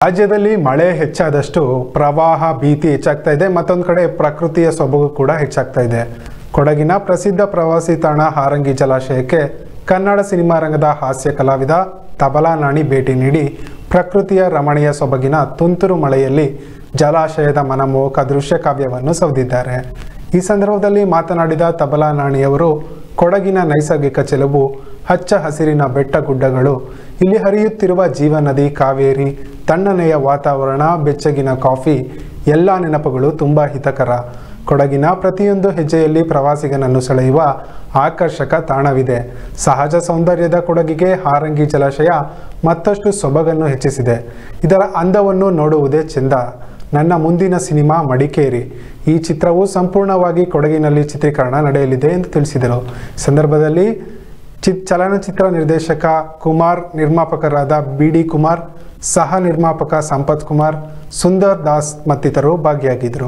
ರಾಜ್ಯದಲ್ಲಿ ಮಳೆ ಹೆಚ್ಚಾದಷ್ಟು ಪ್ರವಾಹ ಭೀತಿ ಹೆಚ್ಚಾಗ್ತಾ ಇದೆ ಮತ್ತೊಂದು ಕಡೆ ಪ್ರಕೃತಿಯ ಸೊಬಗು ಕೂಡ ಹೆಚ್ಚಾಗ್ತಾ ಇದೆ ಕೊಡಗಿನ ಪ್ರಸಿದ್ಧ ಪ್ರವಾಸಿ ತಾಣ ಹಾರಂಗಿ ಜಲಾಶಯಕ್ಕೆ ಕನ್ನಡ ಸಿನಿಮಾ ರಂಗದ ಹಾಸ್ಯ ಕಲಾವಿದ ತಬಲಾ ನಾಣಿ ಭೇಟಿ ನೀಡಿ ಪ್ರಕೃತಿಯ ರಮಣೀಯ ಸೊಬಗಿನ ತುಂತುರು ಮಳೆಯಲ್ಲಿ ಜಲಾಶಯದ ಮನಮೋಹಕ ದೃಶ್ಯ ಕಾವ್ಯವನ್ನು ಸೌದಿದ್ದಾರೆ ಈ ಸಂದರ್ಭದಲ್ಲಿ ಮಾತನಾಡಿದ ತಬಲಾ ನಾಣಿಯವರು ಕೊಡಗಿನ ನೈಸರ್ಗಿಕ ಚೆಲುವು ಹಚ್ಚ ಹಸಿರಿನ ಬೆಟ್ಟ ಗುಡ್ಡಗಳು ಇಲ್ಲಿ ಹರಿಯುತ್ತಿರುವ ಜೀವ ನದಿ ಕಾವೇರಿ ತಣ್ಣನೆಯ ವಾತಾವರಣ ಬೆಚ್ಚಗಿನ ಕಾಫಿ ಎಲ್ಲ ನೆನಪುಗಳು ತುಂಬ ಹಿತಕರ ಕೊಡಗಿನ ಪ್ರತಿಯೊಂದು ಹೆಜ್ಜೆಯಲ್ಲಿ ಪ್ರವಾಸಿಗನನ್ನು ಸೆಳೆಯುವ ಆಕರ್ಷಕ ತಾಣವಿದೆ ಸಹಜ ಸೌಂದರ್ಯದ ಕೊಡಗಿಗೆ ಹಾರಂಗಿ ಜಲಾಶಯ ಮತ್ತಷ್ಟು ಸೊಬಗನ್ನು ಹೆಚ್ಚಿಸಿದೆ ಇದರ ಅಂದವನ್ನು ನೋಡುವುದೇ ಚೆಂದ ನನ್ನ ಮುಂದಿನ ಸಿನಿಮಾ ಮಡಿಕೇರಿ ಈ ಚಿತ್ರವು ಸಂಪೂರ್ಣವಾಗಿ ಕೊಡಗಿನಲ್ಲಿ ಚಿತ್ರೀಕರಣ ನಡೆಯಲಿದೆ ಎಂದು ತಿಳಿಸಿದರು ಸಂದರ್ಭದಲ್ಲಿ ಚಿತ್ ಚಲನಚಿತ್ರ ನಿರ್ದೇಶಕ ಕುಮಾರ್ ನಿರ್ಮಾಪಕರಾದ ಬಿ ಡಿ ಕುಮಾರ್ ಸಹ ನಿರ್ಮಾಪಕ ಸಂಪತ್ ಕುಮಾರ್ ಸುಂದರ್ ದಾಸ್ ಮತ್ತಿತರರು ಭಾಗಿಯಾಗಿದ್ದರು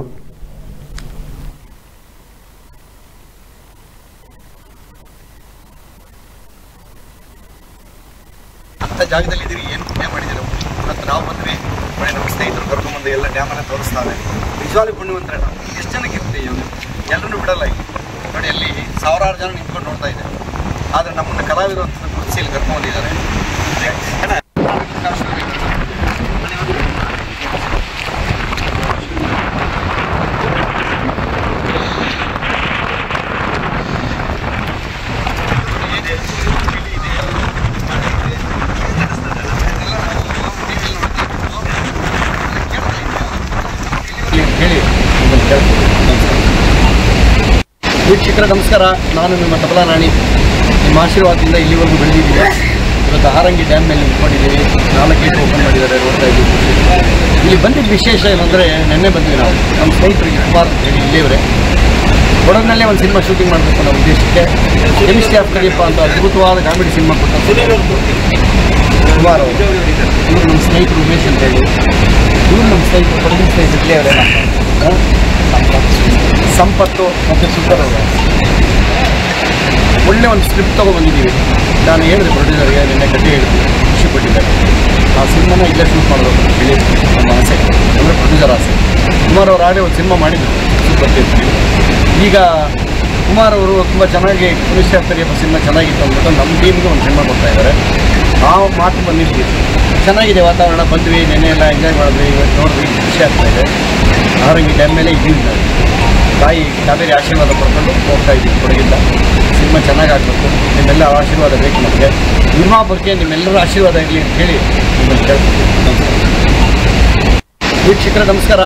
ಅಂತ ಜಾಗದಲ್ಲಿ ಇದೀರಿ ಏನು ಪುಣ್ಯ ಮಾಡಿದ್ದೀರ ಮತ್ತು ನಾವು ಬಂದ್ವಿ ಮನೆ ನಮ್ಮ ಸ್ನೇಹಿತರು ಕರ್ಕೊಂಬಂದು ಎಲ್ಲ ಡ್ಯಾಮನ್ನು ತೋರಿಸ್ತಾರೆ ನಿಜವಾಗ್ಲೂ ಪುಣ್ಯವಂತರ ಎಷ್ಟು ಜನಕ್ಕೆ ಇರುತ್ತೆ ಎಲ್ಲರೂ ಬಿಡಲ್ಲ ಇಲ್ಲಿ ನೋಡಿ ಅಲ್ಲಿ ಸಾವಿರಾರು ಜನ ನಿಂತ್ಕೊಂಡು ನೋಡ್ತಾ ಇದ್ದಾರೆ ಆದರೆ ನಮ್ಮನ್ನು ಕಲಾವಿದರು ಅಂತ ಗುರುತಿಸಿ ಇಲ್ಲಿ ಕರ್ಕೊಂಡ್ಬಂದಿದ್ದಾರೆ ಹೇಳಿ ವೀಕ್ಷಕರ ನಮಸ್ಕಾರ ನಾನು ನಿಮ್ಮ ತಬಲಾ ರಾಣಿ ನಿಮ್ಮ ಆಶೀರ್ವಾದದಿಂದ ಇಲ್ಲಿವರೆಗೂ ಬೆಳೆದಿದ್ದೀವಿ ಇವತ್ತು ಹಾರಂಗಿ ಡ್ಯಾಮ್ ಮೇಲೆ ನಿಂತ್ಕೊಂಡಿದ್ದೀವಿ ನಾಲ್ಕು ಗೇಟ್ ಓಪನ್ ಮಾಡಿದ್ದಾರೆ ನೋಡ್ತಾ ಇದ್ದೀವಿ ಇಲ್ಲಿ ಬಂದಿದ್ದ ವಿಶೇಷ ಏನಂದರೆ ನಿನ್ನೆ ಬಂದ್ವಿ ನಾವು ನಮ್ಮ ಸ್ನೇಹಿತರಿಗೆ ಕುಮಾರ್ ಅಂತ ಹೇಳಿ ಇಲ್ಲಿಯವರೇ ಕೊಡಗಿನಲ್ಲೇ ಒಂದು ಸಿನಿಮಾ ಶೂಟಿಂಗ್ ಮಾಡಬೇಕು ಅನ್ನೋ ಉದ್ದೇಶಕ್ಕೆ ಕೆಮಿಸ್ಟ್ರಿ ಆಫ್ ಕರಿಯಪ್ಪ ಅಂತ ಅದ್ಭುತವಾದ ಕಾಮಿಡಿ ಸಿನಿಮಾ ಕೊಟ್ಟ ಕುಮಾರ್ ಅವರು ಇವರು ನಮ್ಮ ಸ್ನೇಹಿತರು ಉಮೇಶ್ ಅಂತ ಹೇಳಿ ಇವರು ನಮ್ಮ ಸ್ನೇಹಿತರು ಕೊಡಗಿನ ಸ್ನೇಹಿತರು ಇಲ್ಲಿಯವರೇ ಸಂಪತ್ತು ಮತ್ತು ಸುಂದರ್ ಅವರು ಒಳ್ಳೆ ಒಂದು ಸ್ಕ್ರಿಪ್ಟ್ ತೊಗೊಬಂದಿದ್ದೀವಿ ನಾನು ಹೇಳಿದೆ ಪ್ರೊಡ್ಯೂಸರ್ಗೆ ನಿನ್ನೆ ಕತೆ ಹೇಳಿದ್ವಿ ಖುಷಿ ಪಟ್ಟಿದ್ದಾರೆ ಆ ಸಿನಿಮಾನ ಇಲ್ಲೇ ಶೂಟ್ ಮಾಡಬೇಕು ಅಂತ ಹೇಳಿ ನಮ್ಮ ಆಸೆ ಅಂದರೆ ಪ್ರೊಡ್ಯೂಸರ್ ಆಸೆ ಕುಮಾರ್ ಅವರು ಆಗಲೇ ಒಂದು ಸಿನಿಮಾ ಮಾಡಿದ್ರು ಬರ್ತಿರ್ತೀವಿ ಈಗ ಕುಮಾರ್ ಅವರು ತುಂಬ ಚೆನ್ನಾಗಿ ಪುನಶ್ಚ ಕರಿಯಪ್ಪ ಸಿನಿಮಾ ಚೆನ್ನಾಗಿತ್ತು ಅಂದ್ಬಿಟ್ಟು ನಮ್ಮ ಟೀಮ್ಗೆ ಒಂದು ಸಿನಿಮಾ ಕೊಡ್ತಾ ಇದ್ದಾರೆ ಆ ಮಾತು ಬಂದಿದ್ವಿ ಚೆನ್ನಾಗಿದೆ ವಾತಾವರಣ ಬಂದ್ವಿ ನೆನ್ನೆ ಎಲ್ಲ ಎಂಜಾಯ್ ಮಾಡಿದ್ವಿ ಇವತ್ತು ನೋಡಿದ್ವಿ ಖುಷಿ ಆಗ್ತಾ ಇದೆ ಹಾರಂಗಿ ಡ್ಯಾಮ್ ಮೇಲೆ ಇದ್ದೀವಿ ನಾವು ತಾಯಿ ಕಾವೇರಿ ಆಶೀರ್ವಾದ ಪಡ್ಕೊಂಡು ಹೋಗ್ತಾ ಇದ್ದೀವಿ ಕೊಡಗಿಂದ ಸಿನಿಮಾ ಚೆನ್ನಾಗಿ ಆಗಬೇಕು ನಿಮ್ಮೆಲ್ಲ ಆಶೀರ್ವಾದ ಬೇಕು ನಮಗೆ ನಿರ್ಮಾಪಕರಿಗೆ ನಿಮ್ಮೆಲ್ಲರ ಆಶೀರ್ವಾದ ಇರಲಿ ಅಂತ ಹೇಳಿ ನಿಮ್ಮಲ್ಲಿ ಕೇಳ್ತೀನಿ ವೀಕ್ಷಕರ ನಮಸ್ಕಾರ